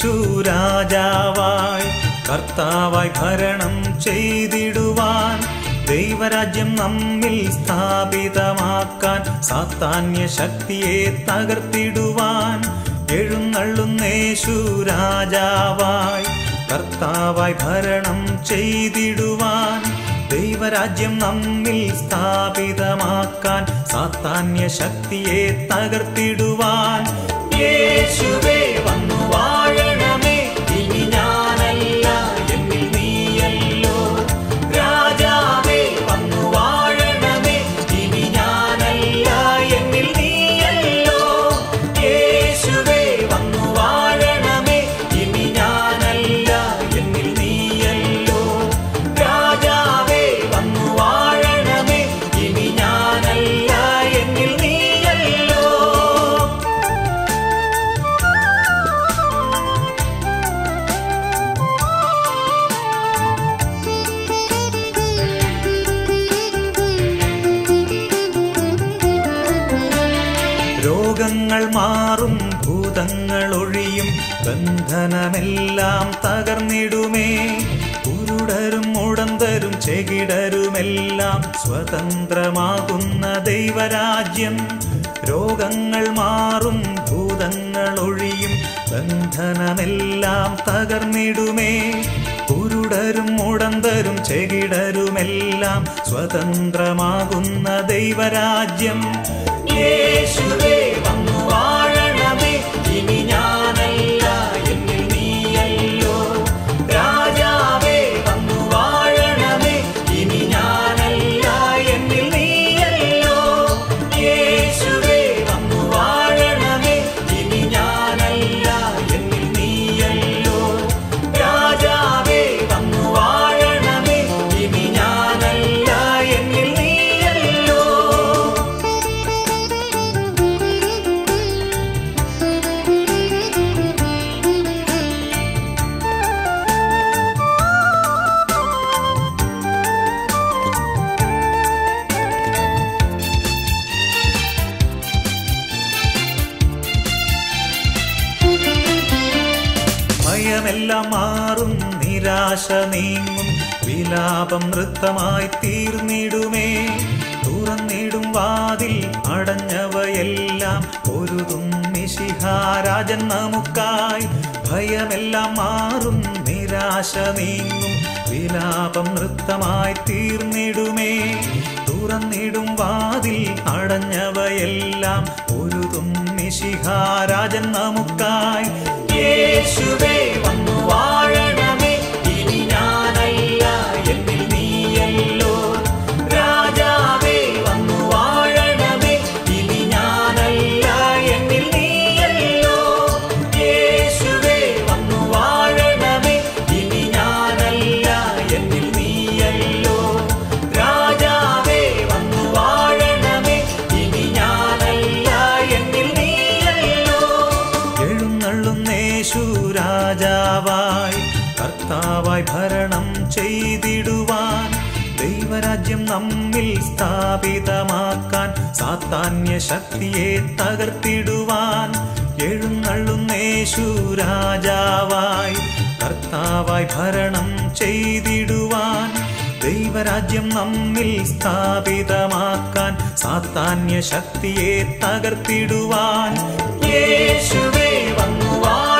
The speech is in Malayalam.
യേശു രാജാവായി കർത്താവായി ഭരണം ചെയ്തിടുവാൻ ദൈവരാജ്യം നമ്മിൽ സ്ഥാപിതമാക്കാൻ സാത്താന്യ ശക്തിയെ തകർത്തിടുവാൻ എഴുന്നള്ളുന്നേശു രാജാവായി കർത്താവായി ഭരണം ചെയ്തിടുവാൻ ദൈവരാജ്യം നമ്മിൽ സ്ഥാപിതമാക്കാൻ സാത്താന്യ ശക്തിയെ തകർത്തിടുവാൻ യേശുവേ വന്നു വാഴണമേ ഇനി ഞാനല്ല എന്നിൽ നീയല്ലോ രാജാവേ വന്നു വാഴണമേ ഇനി ഞാനല്ല എന്നിൽ നീയല്ലോ യേശുവേ വന്നു വാഴണമേ ഇനി ഞാനല്ല എന്നിൽ നീയല്ലോ രാജാവേ വന്നു വാഴണമേ ഇനി ഞാനല്ല എന്നിൽ നീയല്ലോ രോഗങ്ങൾ മാറും ഭൂതങ്ങൾ ഒഴിയും ബന്ധനമെല്ലാം തകർന്നിടുമേ ഉരുടരും മുടന്തരും ചെകിടരുമെല്ലാം സ്വതന്ത്രമാകുന്ന ദൈവരാജ്യം രോഗങ്ങൾ മാറും ഭൂതങ്ങൾ ഒഴിയും ബന്ധനമെല്ലാം തകർന്നിടുമേ കുരുടരും മുടന്തരും ചെകിടരുമെല്ലാം സ്വതന്ത്രമാകുന്ന ദൈവരാജ്യം യേശുവേ വന്നു വാഴണമേ ഇനി ഞാനല്ല എന്നിൽ നീയല്ലോ രാജാവേ വന്നു വാഴണമേ ഇനി ഞാനല്ല എന്നിൽ നീയല്ലോ യേശുവേ വന്നു വാഴണമേ ഇനി ഞാനല്ല എന്നിൽ നീയല്ലോ രാജാവേ വന്നു വാഴണമേ ഇനി ഞാനല്ല എന്നിൽ നീയല്ലോ ഭയമെല്ലാം മാറും നിരാശ നീങ്ങും വിലാപം നൃത്തമായി തീർന്നിടുമേ തുറന്നിടും വാതിൽ അടഞ്ഞവയെല്ലാം ഒരുതും മിശിഹാരാജൻ നമുക്കായി ഭയമെല്ലാം മാറും നിരാശ നീങ്ങും വിലാപം നൃത്തമായി തീർന്നിടുമേ തുറന്നിടും വാതിൽ അടഞ്ഞവയെല്ലാം ഒരുതും മിശിഹാരാജൻ നമുക്കായി യേശുവേ വന്നു വാഴണമേ ഇനി ഞാനല്ല എന്നിൽ നീയല്ലോ രാജാവേ വന്നു വാഴണമേ ഇനി ഞാനല്ല എന്നിൽ നീയല്ലോ യേശുവേ വന്നു വാഴണമേ ഇനി ഞാനല്ല എന്നിൽ നീയല്ലോ രാജാവേ വന്നു വാഴണമേ ഇനി ഞാനല്ല എന്നിൽ നീയല്ലോ എഴുന്നള്ളുന്നേശു രാജാവായി കർത്താവായി ഭരണം ചെയ്തിടുവാൻ ദൈവരാജ്യം നമ്മിൽ സ്ഥാപിതമാക്കാൻ സാത്താന്യ ശക്തിയെ തകർത്തിടുവാൻ എഴുന്നള്ളുന്നേശു രാജാവായി കർത്താവായി ഭരണം ചെയ്തിടുവാൻ ദൈവരാജ്യം നമ്മിൽ സ്ഥാപിതമാക്കാൻ സാത്താന്യ ശക്തിയെ തകർത്തിടുവാൻ യേശുവേ വന്നു വാ